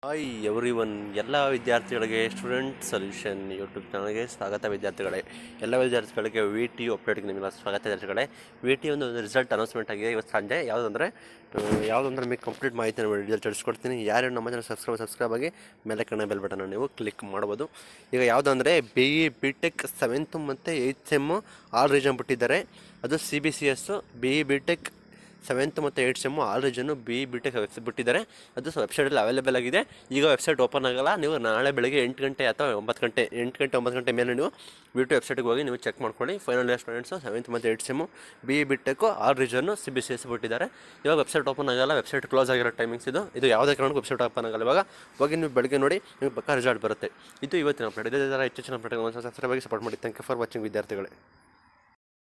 hi every one ಎಲ್ಲ ವಿದ್ಯಾರ್ಥಿಗಳಿಗೆ student solution YouTube ಚಾನಲ್ಗೆ ಸ್ವಾಗತ ವಿದ್ಯಾರ್ಥಿಗಳೇ ಎಲ್ಲ ವಿದ್ಯಾರ್ಥಿಗಳಿಗೆ ವಿ ಟಿ ಅಪ್ಡೇಟ್ಗೆ ನಿಮಗೆ ಸ್ವಾಗತ ವಿದ್ಯಾರ್ಥಿಗಳೇ ವಿ ಟಿ ಒಂದು ರಿಸಲ್ಟ್ ಅನೌನ್ಸ್ಮೆಂಟ್ ಆಗಿದೆ ಇವತ್ತು ಸಂಜೆ ಯಾವುದಂದ್ರೆ ಯಾವುದಂದ್ರೆ ನಿಮಗೆ ಕಂಪ್ಲೀಟ್ ಮಾಹಿತಿ ರಿಸಲ್ಟ್ ತಿಳಿಸ್ಕೊಡ್ತೀನಿ ಯಾರು ನಮ್ಮ ಚಾನಲ್ ಸಬ್ಸ್ಕ್ರೈಬ್ ಸಬ್ಸ್ಕ್ರೈಬ್ ಆಗಿ ಮೇಲೆ ಕಣ್ಣ ಬೆಲ್ ಬಟನ್ ನೀವು ಕ್ಲಿಕ್ ಮಾಡ್ಬೋದು ಈಗ ಯಾವುದಂದರೆ B E B tech seventh ಮತ್ತು ಏಯ್ತ್ ಸೆಮ್ಮು ಆಲ್ ರೀಜನ್ ಬಿಟ್ಟಿದ್ದಾರೆ ಅದು C B C S B E B tech seventh ಮತ್ತು eight sem all region B B tech website ಬಿಟ್ಟಿದ್ದಾರೆ ಅದು ವೆಬ್ಸೈಟಲ್ಲಿ ಅವೈಲೇಬಲ್ ಆಗಿದೆ ಈಗ ವೆಬ್ಸೈಟ್ ಓಪನ್ ಆಗಲ್ಲ ನೀವು ನಾಳೆ ಬೆಳಗ್ಗೆ ಎಂಟು ಗಂಟೆ ಅಥವಾ ಒಂಬತ್ತು ಗಂಟೆ ಎಂಟು ಗಂಟೆ ಒಂಬತ್ತು ಗಂಟೆ ಮೇಲೆ ನೀವು ಬಿ ಟು ವೆಬ್ಸೈಟ್ಗೆ ಹೋಗಿ ನೀವು ಚೆಕ್ ಮಾಡ್ಕೊಳ್ಳಿ ಫೈನಲ್ ಇಯರ್ ಸ್ಟೂಡೆಂಟ್ಸು ಸೆವೆಂತ್ ಮತ್ತು eight sem B B tech all region C B C S ಬಿಟ್ಟಿದ್ದಾರೆ ಇವಾಗ ವೆಬ್ಸೈಟ್ ಓಪನ್ ಆಗಲ್ಲ ವೆಬ್ಸೈಟ್ ಕ್ಲೋಸ್ ಆಗಿರೋ ಟೈಮಿಂಗ್ಸ್ ಇದು ಇದು ಯಾವುದೇ ಕಾರಣಕ್ಕೂ ವೆಬ್ಸೈಟ್ ಓಪನ್ ಆಗಲ್ಲ ಇವಾಗ ಹೋಗಿ ನೀವು ಬೆಳಗ್ಗೆ ನೋಡಿ ನಿಮಗೆ ಪಕ್ಕ ರಿಸಲ್ಟ್ ಬರುತ್ತೆ ಇದು ಇವತ್ತಿನ ಅಪ್ಡೇಟ್ ಇದೇ ಥರ ಹೆಚ್ಚು ಹೆಚ್ಚಿನ ಅಪ್ಡೇಟ್ ಸಬ್ಸ್ಕ್ರೈಬ್ ಆಗಿ ಸಪೋರ್ಟ್ ಮಾಡಿ ಥ್ಯಾಂಕ್ ಯು ಫಾರ್ ವಾಚಿಂಗ್ ವಿದ್ಯಾರ್ಥಿಗಳೇ